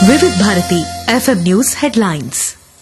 వివిధ Bharati FM news headlines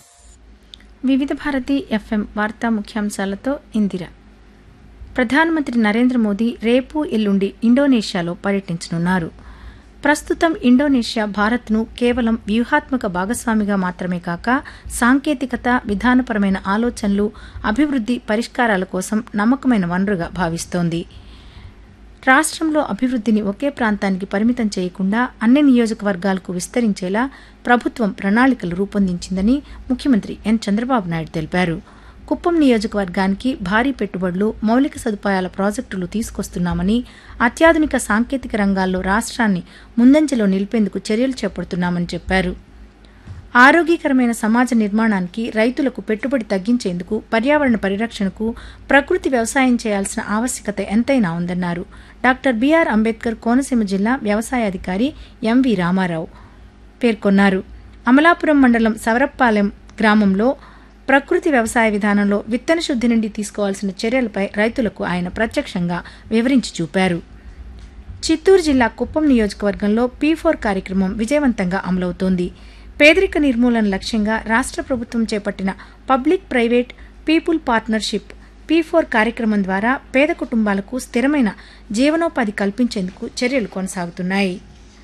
వివిధ Bharati FM వార్తా ముఖ్యాంశాలతో ఇందిర ప్రధానమంత్రి నరేంద్ర మోదీ రేపు ఎల్లుండి ఇండోనేషియాలో పర్యటించనున్నారు ప్రస్తుతం ఇండోనేషియా భారత్ను కేవలం వ్యూహాత్మక భాగస్వామిగా మాత్రమే కాక సాంకేతికత విధానపరమైన ఆలోచనలు అభివృద్ది పరిష్కారాల కోసం నమ్మకమైన వనరుగా భావిస్తోంది రాష్ట్రంలో అభివృద్ధిని ఒకే ప్రాంతానికి పరిమితం చేయకుండా అన్ని నియోజకవర్గాలకు విస్తరించేలా ప్రభుత్వం ప్రణాళికలు రూపొందించిందని ముఖ్యమంత్రి ఎన్ చంద్రబాబు నాయుడు తెలిపారు కుప్పం నియోజకవర్గానికి భారీ పెట్టుబడులు మౌలిక సదుపాయాల ప్రాజెక్టులు తీసుకొస్తున్నామని అత్యాధునిక సాంకేతిక రంగాల్లో రాష్ట్రాన్ని ముందంజలో నిలిపేందుకు చర్యలు చేపడుతున్నామని చెప్పారు ఆరోగ్యకరమైన సమాజ నిర్మాణానికి రైతులకు పెట్టుబడి తగ్గించేందుకు పర్యావరణ పరిరక్షణకు ప్రకృతి వ్యవసాయం చేయాల్సిన ఆవశ్యకత ఎంతైనా ఉందన్నారు డాక్టర్ బీఆర్ అంబేద్కర్ కోనసీమ జిల్లా వ్యవసాయ అధికారి ఎంవి రామారావు పేర్కొన్నారు అమలాపురం మండలం సవరప్పాలెం గ్రామంలో ప్రకృతి వ్యవసాయ విధానంలో విత్తన శుద్ధి నుండి తీసుకోవాల్సిన చర్యలపై రైతులకు ఆయన ప్రత్యక్షంగా వివరించి చూపారు చిత్తూరు జిల్లా కుప్పం నియోజకవర్గంలో పీ ఫోర్ కార్యక్రమం విజయవంతంగా అమలవుతోంది పేదరిక నిర్మూలన లక్ష్యంగా రాష్ట్ర ప్రభుత్వం చేపట్టిన public private people partnership P four కార్యక్రమం ద్వారా పేద కుటుంబాలకు స్థిరమైన జీవనోపాధి కల్పించేందుకు చర్యలు కొనసాగుతున్నాయి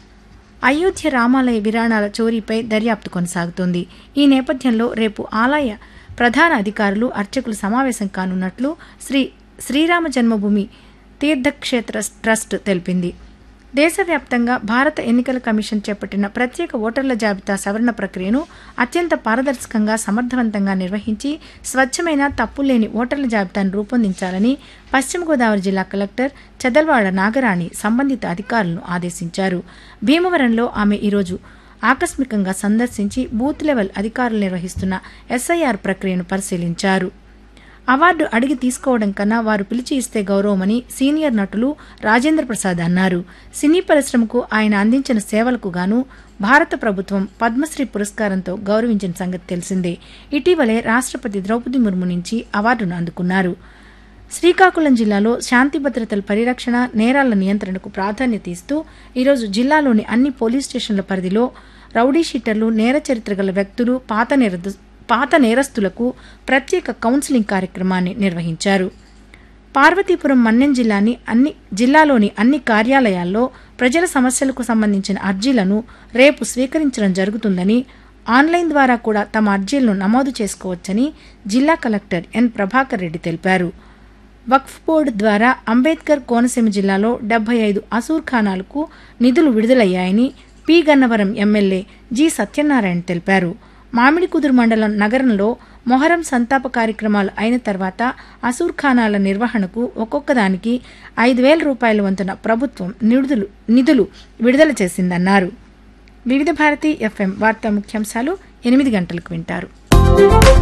అయోధ్య రామాలయ విరాణాల చోరీపై దర్యాప్తు కొనసాగుతోంది ఈ నేపథ్యంలో రేపు ఆలయ ప్రధాన అధికారులు అర్చకులు సమావేశం కానున్నట్లు శ్రీ శ్రీరామ జన్మభూమి తీర్థక్షేత్ర ట్రస్ట్ తెలిపింది దేశవ్యాప్తంగా భారత ఎన్నికల కమిషన్ చేపట్టిన ప్రత్యేక ఓటర్ల జాబితా సవరణ ప్రక్రియను అత్యంత పారదర్శకంగా సమర్థవంతంగా నిర్వహించి స్వచ్ఛమైన తప్పులేని ఓటర్ల జాబితాను రూపొందించాలని పశ్చిమ గోదావరి జిల్లా కలెక్టర్ చదల్వాడ నాగరాణి సంబంధిత అధికారులను ఆదేశించారు భీమవరంలో ఆమె ఈరోజు ఆకస్మికంగా సందర్శించి బూత్ లెవెల్ అధికారులు నిర్వహిస్తున్న ఎస్ఐఆర్ ప్రక్రియను పరిశీలించారు అవార్డు అడిగి తీసుకోవడం కన్నా వారు పిలిచి ఇస్తే గౌరవమని సీనియర్ నటులు రాజేంద్ర ప్రసాద్ అన్నారు సినీ పరిశ్రమకు ఆయన అందించిన సేవలకు గాను భారత ప్రభుత్వం పద్మశ్రీ పురస్కారంతో గౌరవించిన సంగతి తెలిసిందే ఇటీవలే రాష్ట్రపతి ద్రౌపది ముర్ము నుంచి అవార్డును అందుకున్నారు శ్రీకాకుళం జిల్లాలో శాంతి భద్రతల పరిరక్షణ నేరాల నియంత్రణకు ప్రాధాన్యత ఇస్తూ ఈరోజు జిల్లాలోని అన్ని పోలీస్ స్టేషన్ల పరిధిలో రౌడీ షీటర్లు నేర చరిత్ర గల వ్యక్తులు పాత నేర పాత నేరస్తులకు ప్రత్యేక కౌన్సిలింగ్ కార్యక్రమాన్ని నిర్వహించారు పార్వతీపురం మన్యం జిల్లాని అన్ని జిల్లాలోని అన్ని కార్యాలయాల్లో ప్రజల సమస్యలకు సంబంధించిన అర్జీలను రేపు స్వీకరించడం జరుగుతుందని ఆన్లైన్ ద్వారా కూడా తమ అర్జీలను నమోదు చేసుకోవచ్చని జిల్లా కలెక్టర్ ఎన్ ప్రభాకర్ రెడ్డి తెలిపారు వక్ఫ్ బోర్డు ద్వారా అంబేద్కర్ కోనసీమ జిల్లాలో డెబ్బై ఐదు అసూర్ ఖానాలకు నిధులు విడుదలయ్యాయని P Gannavaram MLA G Satyanarayana తెలిపారు మామిడికుదురు మండలం నగరంలో మొహరం సంతాప కార్యక్రమాలు అయిన తర్వాత అసూర్ ఖానాల నిర్వహణకు ఒక్కొక్కదానికి ఐదు వేల రూపాయల వంతున ప్రభుత్వం నిధులు నిధులు విడుదల చేసిందన్నారు వివిధ భారతి ఎఫ్ఎం వార్తా ముఖ్యాంశాలు ఎనిమిది గంటలకు వింటారు